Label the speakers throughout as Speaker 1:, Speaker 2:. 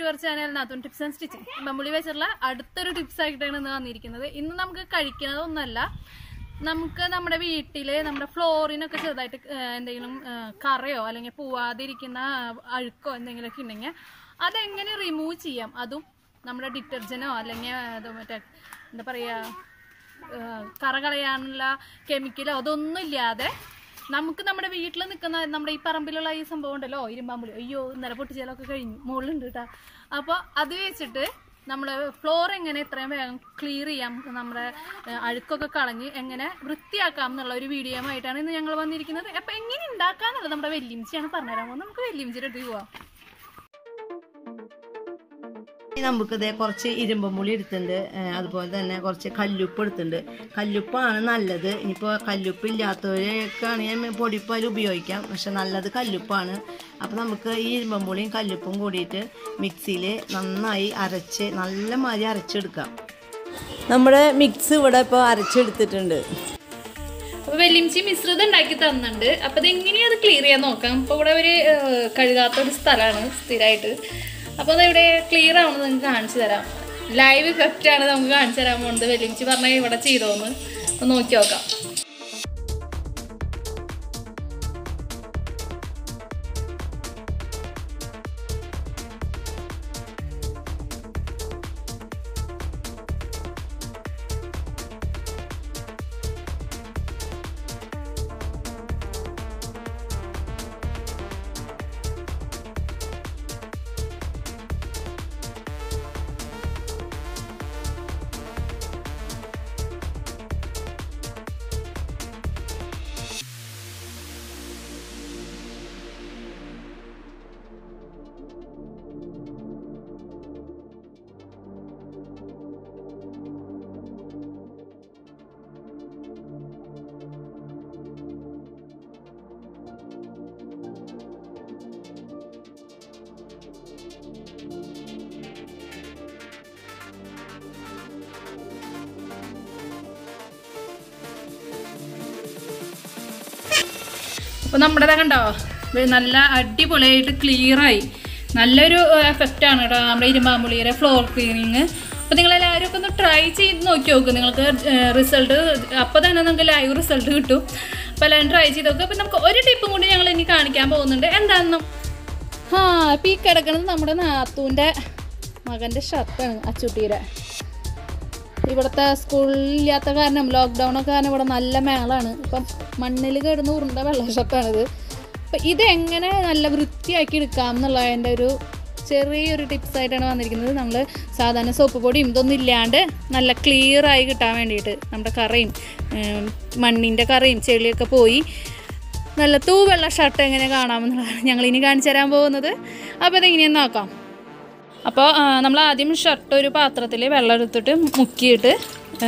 Speaker 1: to our channel നാത്തൂൻ tips and stitching മമ്മുളി വെച്ചിട്ടുള്ള അടുത്തൊരു ടിപ്സ് ആയിട്ടാണ് ഇന്ന് വന്നിരിക്കുന്നത് ഇന്ന് നമുക്ക് കഴിക്കുന്നതൊന്നല്ല നമുക്ക് നമ്മുടെ വീട്ടില് നമ്മുടെ ഫ്ലോറിനൊക്കെ ചെറുതായിട്ട് ആ, എന്തെങ്കിലും ആ, കറയോ അല്ലെങ്കിൽ പോവാതിരിക്കുന്ന ആ, അഴുക്കോ എന്തെങ്കിലുമൊക്കെ ഉണ്ടെങ്കിൽ അതെങ്ങനെ റിമൂവ് ചെയ്യാം അതും നമ്മുടെ ഡിറ്റർജനോ അല്ലെങ്കിൽ അത് മറ്റേ എന്താ പറയുക ഏഹ് കറ കളയാനുള്ള കെമിക്കലോ അതൊന്നും ഇല്ലാതെ നമുക്ക് നമ്മുടെ വീട്ടിൽ നിൽക്കുന്ന നമ്മുടെ ഈ പറമ്പിലുള്ള ഈ സംഭവം ഉണ്ടല്ലോ ഇരുമ്പാമ്പുളി അയ്യോ ഇന്നലെ പൊട്ടിച്ചാലൊക്കെ കഴിഞ്ഞു മുകളിലുണ്ട് കേട്ടോ അപ്പോൾ അത് വെച്ചിട്ട് നമ്മൾ ഫ്ലോർ എങ്ങനെ എത്രയും വേഗം ക്ലിയർ ചെയ്യാം നമ്മുടെ ഏഹ് അഴുക്കൊക്കെ കളഞ്ഞ് എങ്ങനെ വൃത്തിയാക്കാം എന്നുള്ള ഒരു വീഡിയോയുമായിട്ടാണ് ഇന്ന് ഞങ്ങൾ വന്നിരിക്കുന്നത് അപ്പോൾ എങ്ങനെ ഉണ്ടാക്കാന്നുള്ളത് നമ്മുടെ വെല്ലിമിച്ചിയാണ് പറഞ്ഞുതരാൻ പോകുന്നത് നമുക്ക് വെല്ലിമിച്ചിയുടെ അടുത്ത് പോവാം
Speaker 2: ഇനി നമുക്കിതേ കുറച്ച് ഇരുമ്പുമുളി എടുത്തിട്ടുണ്ട് ഏഹ് അതുപോലെ തന്നെ കുറച്ച് കല്ലുപ്പ് എടുത്തിട്ടുണ്ട് കല്ലുപ്പാണ് നല്ലത് ഇനിയിപ്പോൾ കല്ലുപ്പ് ഇല്ലാത്തവരൊക്കെ ആണെങ്കിൽ പൊടിപ്പാൽ ഉപയോഗിക്കാം പക്ഷെ നല്ലത് കല്ലുപ്പാണ് അപ്പോൾ നമുക്ക് ഈ ഇരുമ്പുളിയും കല്ലുപ്പും കൂടിയിട്ട് മിക്സിയിൽ നന്നായി അരച്ച് നല്ല മാതിരി അരച്ചെടുക്കാം നമ്മുടെ മിക്സ് ഇവിടെ ഇപ്പോൾ അരച്ചെടുത്തിട്ടുണ്ട്
Speaker 1: അപ്പൊ വെല്ലിംച്ചി മിശ്രിതം ഉണ്ടാക്കി തന്നിട്ടുണ്ട് അപ്പൊ ഇത് എങ്ങനെയാ അത് ക്ലിയർ ചെയ്യാൻ നോക്കാം ഇപ്പൊ ഇവിടെ ഒരു ഏഹ്, കഴുകാത്ത ഒരു സ്ഥലമാണ് സ്ഥിരമായിട്ട് അപ്പൊ അത് ഇവിടെ ക്ലിയർ ആവണമെന്ന് നിങ്ങൾക്ക് കാണിച്ചു തരാം ലൈവ് ഇഫക്റ്റ് ആണ് നമുക്ക് കാണിച്ചു തരാൻ പോകുന്നത് വെല്ലിംച്ചി പറഞ്ഞ ഇവിടെ ചെയ്തോന്ന് ഒന്ന് നോക്കി നോക്കാം അപ്പോൾ നമ്മുടെ കണ്ടോ ഇത് നല്ല അടിപൊളിയായിട്ട് ക്ലിയറായി നല്ലൊരു എഫക്റ്റ് ആണ് കേട്ടോ നമ്മുടെ ഇരുമ്പാമ്പുളിയുടെ ഫ്ലോർ ക്ലീനിങ് അപ്പോൾ നിങ്ങൾ എല്ലാവരും ഒക്കെ ഒന്ന് ട്രൈ ചെയ്ത് നോക്കി നോക്ക് നിങ്ങൾക്ക് റിസൾട്ട് അപ്പോൾ തന്നെ നിങ്ങൾക്ക് ലൈവ് റിസൾട്ട് കിട്ടും അപ്പോൾ എല്ലാവരും ട്രൈ ചെയ്ത് നോക്കുക അപ്പോൾ നമുക്ക് ഒരു ടിപ്പും കൂടി ഞങ്ങൾ ഇനി കാണിക്കാൻ പോകുന്നുണ്ട് എന്താണെന്നും ആ അപ്പോൾ ഈ കിടക്കുന്നത് നമ്മുടെ നാത്തൂൻ്റെ മകൻ്റെ ഷർട്ടാണ് അച്ചുട്ടിയുടെ ഇവിടുത്തെ സ്കൂളില്ലാത്ത കാരണം ലോക്ക്ഡൗൺ ഒക്കെ കാരണം ഇവിടെ നല്ല മേളാണ് ഇപ്പം മണ്ണിൽ കിടന്ന് ഉരുണ്ട വെള്ളഷർട്ടാണിത് അപ്പം ഇതെങ്ങനെ നല്ല വൃത്തിയാക്കി എടുക്കാം എന്നുള്ളതിൻ്റെ ഒരു ചെറിയൊരു ടിപ്സ് ആയിട്ടാണ് വന്നിരിക്കുന്നത് നമ്മൾ സാധാരണ സോപ്പ് പൊടിയും ഇതൊന്നും ഇല്ലാണ്ട് നല്ല ക്ലിയർ ആയി കിട്ടാൻ വേണ്ടിയിട്ട് നമ്മുടെ കറയും മണ്ണിൻ്റെ കറയും ചെളിയൊക്കെ പോയി നല്ല തൂവെള്ള ഷർട്ട് എങ്ങനെ കാണാമെന്നുള്ളതാണ് ഞങ്ങൾ ഇനി കാണിച്ചു തരാൻ പോകുന്നത് അപ്പോൾ അതെങ്ങനെയെന്ന് നോക്കാം അപ്പോൾ നമ്മൾ ആദ്യം ഷർട്ട് ഒരു പാത്രത്തിൽ വെള്ളം എടുത്തിട്ട് മുക്കിയിട്ട് ആ,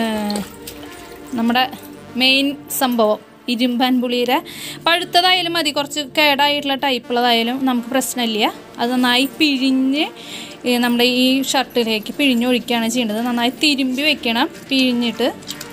Speaker 1: നമ്മുടെ മെയിൻ സംഭവം ഇരുമ്പൻ പുളിയുടെ പഴുത്തതായാലും മതി കുറച്ച് കേടായിട്ടുള്ള ടൈപ്പുള്ളതായാലും നമുക്ക് പ്രശ്നമില്ല അത് നന്നായി പിഴിഞ്ഞ് ഈ നമ്മുടെ ഈ ഷർട്ടിലേക്ക് പിഴിഞ്ഞൊഴിക്കുകയാണ് ചെയ്യേണ്ടത് നന്നായി തിരുമ്പി വെക്കണം പിഴിഞ്ഞിട്ട്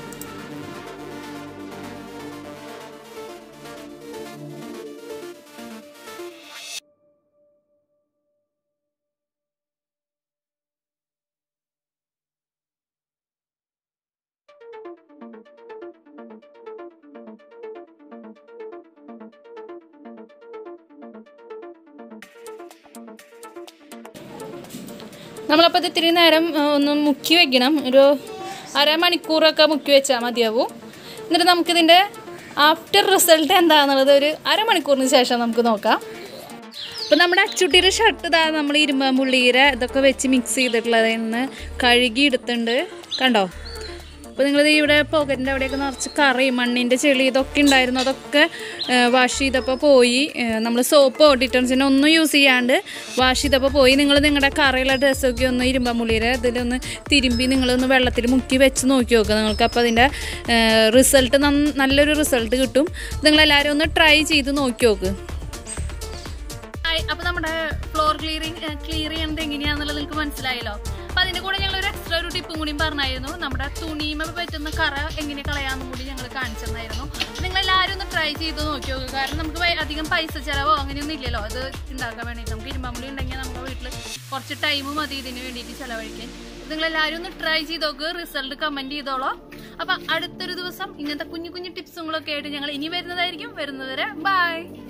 Speaker 1: നമ്മളപ്പോൾ ഇത് ഇത്തിരി നേരം ആ, ഒന്ന് മുക്കി വെക്കണം ഒരു അരമണിക്കൂറൊക്കെ മുക്കി വെച്ചാൽ മതിയാവും എന്നിട്ട് നമുക്കിതിൻ്റെ ആഫ്റ്റർ റിസൾട്ട് എന്താണെന്നുള്ളത് ഒരു അരമണിക്കൂറിന് ശേഷം നമുക്ക് നോക്കാം അപ്പോൾ നമ്മുടെ അച്ചുട്ടിയുടെ ഷർട്ട് ഇതാ നമ്മൾ ഇരുമ്പാമ്പുള്ളിയുടെ ഇതൊക്കെ വെച്ച് മിക്സ് ചെയ്തിട്ടുള്ളതിൽ നിന്ന് കഴുകി എടുത്തിട്ടുണ്ട് കണ്ടോ അപ്പോൾ നിങ്ങളിത് ഇവിടെ പോക്കറ്റിൻ്റെ അവിടെയൊക്കെ നിറച്ച് കറി മണ്ണിൻ്റെ ചെളി ഇതൊക്കെ ഉണ്ടായിരുന്നു അതൊക്കെ വാഷ് ചെയ്തപ്പോൾ പോയി നമ്മൾ സോപ്പോ ഡിറ്റർജൻറ്റോ ഒന്നും യൂസ് ചെയ്യാണ്ട് വാഷ് ചെയ്തപ്പോൾ പോയി നിങ്ങൾ നിങ്ങളുടെ കറിയുള്ള ഡ്രസ്സൊക്കെ ഒന്ന് ഇരുമ്പമുള്ളിയുടെ ഇതിലൊന്ന് തിരുമ്പി നിങ്ങളൊന്ന് വെള്ളത്തിൽ മുക്കി വെച്ച് നോക്കി നോക്കുക നിങ്ങൾക്ക് അപ്പോൾ അതിൻ്റെ റിസൾട്ട് നല്ലൊരു റിസൾട്ട് കിട്ടും നിങ്ങളെല്ലാവരും ഒന്ന് ട്രൈ ചെയ്ത് നോക്കി നോക്ക് അപ്പൊ നമ്മുടെ ഫ്ലോർ ക്ലിയറിംഗ് ക്ലിയർ ചെയ്യേണ്ടത് എങ്ങനെയാണെന്നുള്ളത് നിങ്ങൾക്ക് മനസ്സിലായല്ലോ അപ്പൊ അതിന്റെ കൂടെ ഞങ്ങൾ ഒരു എക്സ്ട്രാ ലാസ്റ്റിൽ ഒരു ടിപ്പും കൂടിയും പറഞ്ഞായിരുന്നു നമ്മുടെ തുണിമ പറ്റുന്ന കറ എങ്ങനെ കളയാന്നും കൂടി ഞങ്ങൾ കാണിച്ചു തന്നായിരുന്നു നിങ്ങൾ എല്ലാവരും ഒന്ന് ട്രൈ ചെയ്ത് നോക്കി നോക്കുക കാരണം നമുക്ക് വൈ- അധികം പൈസ ചിലവോ അങ്ങനെയൊന്നും ഇല്ലല്ലോ അത് ഉണ്ടാക്കാൻ വേണ്ടിയിട്ട് നമുക്ക് ഇരുമ്പാമ്പുളി ഉണ്ടെങ്കിൽ നമ്മുടെ വീട്ടിൽ കുറച്ച് ടൈം മതി ഇതിന് വേണ്ടിയിട്ട് ചിലവഴിക്കാൻ നിങ്ങൾ എല്ലാവരും ഒന്ന് ട്രൈ ചെയ്ത് നോക്കുക റിസൾട്ട് കമന്റ് ചെയ്തോളോ അപ്പൊ അടുത്തൊരു ദിവസം ഇങ്ങനത്തെ കുഞ്ഞു കുഞ്ഞു ടിപ്സുകളൊക്കെ ആയിട്ട് ഞങ്ങൾ ഇനി വരുന്നതായിരിക്കും വരുന്നവരെ ബൈ